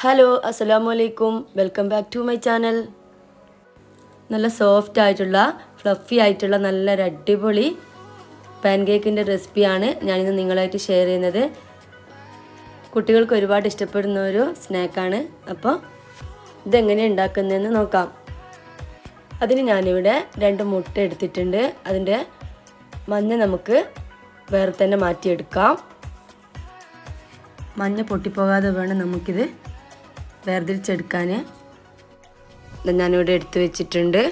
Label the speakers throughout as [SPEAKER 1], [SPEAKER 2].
[SPEAKER 1] hello അസ്സലാമു അലൈക്കും welcome back to my channel നല്ല സോഫ്റ്റ് ആയിട്ടുള്ള ഫ്ലഫി ആയിട്ടുള്ള നല്ലൊരു അടിപൊളി പാൻ കേക്കിൻ്റെ റെസിപ്പിയാണ് ഞാനിന്ന് നിങ്ങളായിട്ട് ഷെയർ ചെയ്യുന്നത് കുട്ടികൾക്ക് ഒരുപാട് ഇഷ്ടപ്പെടുന്ന ഒരു സ്നാക്കാണ് അപ്പോൾ ഇതെങ്ങനെ ഉണ്ടാക്കുന്നതെന്ന് നോക്കാം അതിന് ഞാനിവിടെ രണ്ട് മുട്ട എടുത്തിട്ടുണ്ട് അതിൻ്റെ മഞ്ഞ നമുക്ക് വേറെ തന്നെ മാറ്റിയെടുക്കാം മഞ്ഞ പൊട്ടിപ്പോകാതെ വേണം നമുക്കിത് വേർതിരിച്ചെടുക്കാൻ ഞാനിവിടെ എടുത്തു വെച്ചിട്ടുണ്ട്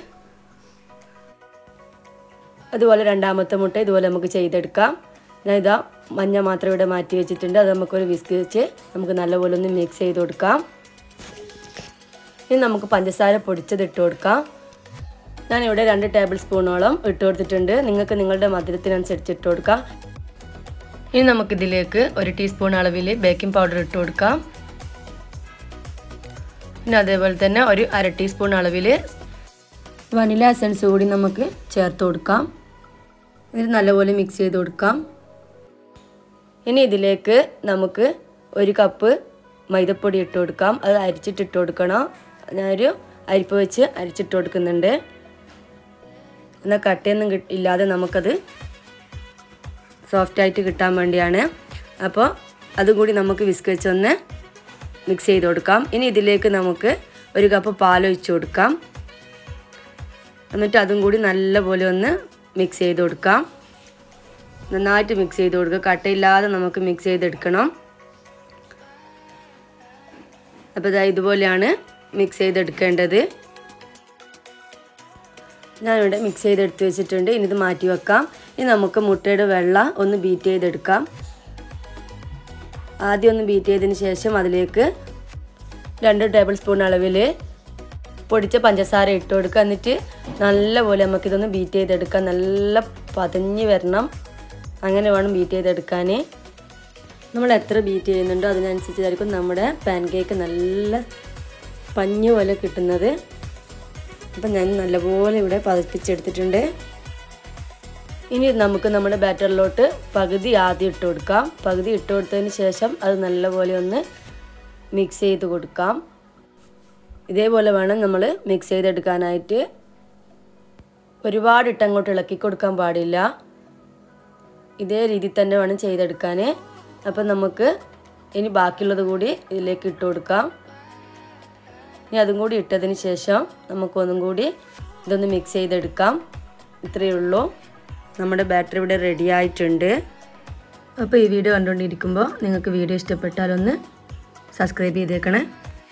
[SPEAKER 1] അതുപോലെ രണ്ടാമത്തെ മുട്ട ഇതുപോലെ നമുക്ക് ചെയ്തെടുക്കാം ഞാൻ ഇതാ മഞ്ഞ മാത്രം ഇവിടെ മാറ്റി വെച്ചിട്ടുണ്ട് അത് നമുക്കൊരു വിസ്ക് വെച്ച് നമുക്ക് നല്ലപോലെ ഒന്ന് മിക്സ് ചെയ്ത് കൊടുക്കാം ഇനി നമുക്ക് പഞ്ചസാര പൊടിച്ചത് ഇട്ട് കൊടുക്കാം ഞാനിവിടെ രണ്ട് ടേബിൾ സ്പൂണോളം ഇട്ട് കൊടുത്തിട്ടുണ്ട് നിങ്ങൾക്ക് നിങ്ങളുടെ മധുരത്തിനനുസരിച്ച് ഇട്ട് കൊടുക്കാം ഇനി നമുക്കിതിലേക്ക് ഒരു ടീസ്പൂൺ അളവിൽ ബേക്കിംഗ് പൗഡർ ഇട്ട് കൊടുക്കാം പിന്നെ അതേപോലെ തന്നെ ഒരു അര ടീസ്പൂൺ അളവിൽ വനില എസൻസ് കൂടി നമുക്ക് ചേർത്ത് കൊടുക്കാം ഇത് നല്ലപോലെ മിക്സ് ചെയ്ത് കൊടുക്കാം ഇനി ഇതിലേക്ക് നമുക്ക് ഒരു കപ്പ് മൈദപ്പൊടി ഇട്ട് കൊടുക്കാം അത് അരിച്ചിട്ട് ഇട്ട് കൊടുക്കണം ഞാനൊരു അരിപ്പ് വെച്ച് അരിച്ചിട്ട് കൊടുക്കുന്നുണ്ട് എന്നാൽ കട്ടയൊന്നും ഇല്ലാതെ നമുക്കത് സോഫ്റ്റായിട്ട് കിട്ടാൻ വേണ്ടിയാണ് അപ്പോൾ അതും കൂടി നമുക്ക് വിസ്ക് വെച്ചൊന്ന് മിക്സ് ചെയ്ത് കൊടുക്കാം ഇനി ഇതിലേക്ക് നമുക്ക് ഒരു കപ്പ് പാൽ ഒഴിച്ച് കൊടുക്കാം എന്നിട്ട് അതും കൂടി നല്ലപോലെ ഒന്ന് മിക്സ് ചെയ്ത് കൊടുക്കാം നന്നായിട്ട് മിക്സ് ചെയ്ത് കൊടുക്കുക കട്ടയില്ലാതെ നമുക്ക് മിക്സ് ചെയ്തെടുക്കണം അപ്പോൾ ഇതാ ഇതുപോലെയാണ് മിക്സ് ചെയ്തെടുക്കേണ്ടത് ഞാനിവിടെ മിക്സ് ചെയ്തെടുത്ത് വെച്ചിട്ടുണ്ട് ഇനി ഇത് മാറ്റി വെക്കാം ഇനി നമുക്ക് മുട്ടയുടെ വെള്ള ഒന്ന് ബീറ്റ് ചെയ്തെടുക്കാം ആദ്യം ഒന്ന് ബീറ്റ് ചെയ്തതിന് ശേഷം അതിലേക്ക് രണ്ട് ടേബിൾ സ്പൂൺ അളവിൽ പൊടിച്ച പഞ്ചസാര ഇട്ട് കൊടുക്കുക എന്നിട്ട് നല്ലപോലെ നമുക്കിതൊന്ന് ബീറ്റ് ചെയ്തെടുക്കാം നല്ല പതഞ്ഞ് വരണം അങ്ങനെ വേണം ബീറ്റ് ചെയ്തെടുക്കാൻ നമ്മൾ എത്ര ബീറ്റ് ചെയ്യുന്നുണ്ടോ അതിനനുസരിച്ചായിരിക്കും നമ്മുടെ പാൻ കേക്ക് നല്ല പഞ്ഞു പോലെ കിട്ടുന്നത് അപ്പം ഞാൻ നല്ലപോലെ ഇവിടെ പതിപ്പിച്ചെടുത്തിട്ടുണ്ട് ഇനി നമുക്ക് നമ്മുടെ ബാറ്ററിലോട്ട് പകുതി ആദ്യം ഇട്ട് കൊടുക്കാം പകുതി ഇട്ട് കൊടുത്തതിന് ശേഷം അത് നല്ലപോലെ ഒന്ന് മിക്സ് ചെയ്ത് കൊടുക്കാം ഇതേപോലെ വേണം നമ്മൾ മിക്സ് ചെയ്തെടുക്കാനായിട്ട് ഒരുപാട് ഇട്ട് അങ്ങോട്ട് ഇളക്കി കൊടുക്കാൻ പാടില്ല ഇതേ രീതിയിൽ തന്നെ വേണം ചെയ്തെടുക്കാൻ അപ്പം നമുക്ക് ഇനി ബാക്കിയുള്ളത് കൂടി ഇതിലേക്ക് ഇട്ട് കൊടുക്കാം ഇനി അതും കൂടി ഇട്ടതിന് ശേഷം നമുക്കൊന്നും കൂടി ഇതൊന്ന് മിക്സ് ചെയ്തെടുക്കാം ഇത്രയേ ഉള്ളൂ നമ്മുടെ ബാറ്ററി ഇവിടെ റെഡി ആയിട്ടുണ്ട് അപ്പോൾ ഈ വീഡിയോ കണ്ടുകൊണ്ടിരിക്കുമ്പോൾ നിങ്ങൾക്ക് വീഡിയോ ഇഷ്ടപ്പെട്ടാലൊന്ന് സബ്സ്ക്രൈബ് ചെയ്തേക്കണേ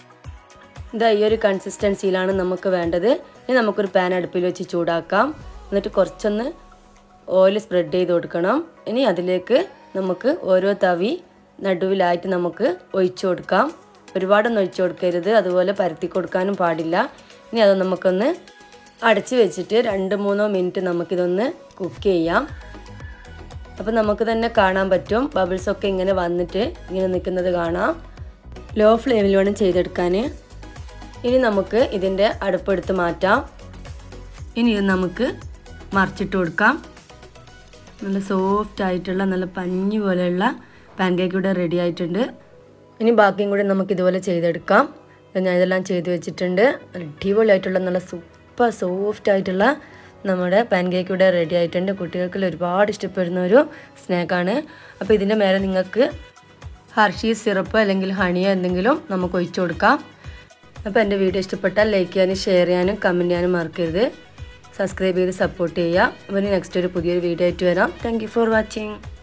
[SPEAKER 1] ഇതാ ഈ ഒരു കൺസിസ്റ്റൻസിയിലാണ് നമുക്ക് വേണ്ടത് ഇനി നമുക്കൊരു പാൻ അടുപ്പിൽ വെച്ച് ചൂടാക്കാം എന്നിട്ട് കുറച്ചൊന്ന് ഓയിൽ സ്പ്രെഡ് ചെയ്ത് കൊടുക്കണം ഇനി അതിലേക്ക് നമുക്ക് ഓരോ തവി നടുവിലായിട്ട് നമുക്ക് ഒഴിച്ചു കൊടുക്കാം ഒരുപാടൊന്നും ഒഴിച്ചു കൊടുക്കരുത് അതുപോലെ പരത്തി കൊടുക്കാനും പാടില്ല ഇനി അത് നമുക്കൊന്ന് അടച്ച് വെച്ചിട്ട് രണ്ട് മൂന്നോ മിനിറ്റ് നമുക്കിതൊന്ന് കുക്ക് ചെയ്യാം അപ്പോൾ നമുക്ക് തന്നെ കാണാൻ പറ്റും ബബിൾസൊക്കെ ഇങ്ങനെ വന്നിട്ട് ഇങ്ങനെ നിൽക്കുന്നത് കാണാം ലോ ഫ്ലെയിമിൽ വേണം ചെയ്തെടുക്കാൻ ഇനി നമുക്ക് ഇതിൻ്റെ അടുപ്പെടുത്ത് മാറ്റാം ഇനി ഇത് നമുക്ക് മറിച്ചിട്ട് കൊടുക്കാം നല്ല സോഫ്റ്റ് ആയിട്ടുള്ള നല്ല പഞ്ഞി പോലെയുള്ള പാൻ കേക്ക് ഇവിടെ റെഡി ആയിട്ടുണ്ട് ഇനി ബാക്കിയും കൂടി നമുക്ക് ഇതുപോലെ ചെയ്തെടുക്കാം ഞാൻ ഇതെല്ലാം ചെയ്ത് വെച്ചിട്ടുണ്ട് അടിപൊളിയായിട്ടുള്ള നല്ല സൂപ്പർ സോഫ്റ്റ് ആയിട്ടുള്ള നമ്മുടെ പാൻ കേക്ക് ഇവിടെ റെഡി ആയിട്ടുണ്ട് കുട്ടികൾക്ക് ഒരുപാട് ഇഷ്ടപ്പെടുന്ന ഒരു സ്നാക്കാണ് അപ്പോൾ ഇതിൻ്റെ മേലെ നിങ്ങൾക്ക് ഹർഷീസ് സിറപ്പ് അല്ലെങ്കിൽ ഹണിയോ എന്തെങ്കിലും നമുക്ക് ഒഴിച്ചു കൊടുക്കാം അപ്പോൾ എൻ്റെ വീഡിയോ ഇഷ്ടപ്പെട്ടാൽ ലൈക്ക് ചെയ്യാനും ഷെയർ ചെയ്യാനും കമൻറ്റ് ചെയ്യാനും മറക്കരുത് സബ്സ്ക്രൈബ് ചെയ്ത് സപ്പോർട്ട് ചെയ്യുക അപ്പോൾ നെക്സ്റ്റ് ഒരു പുതിയൊരു വീഡിയോ ആയിട്ട് വരാം താങ്ക് ഫോർ വാച്ചിങ്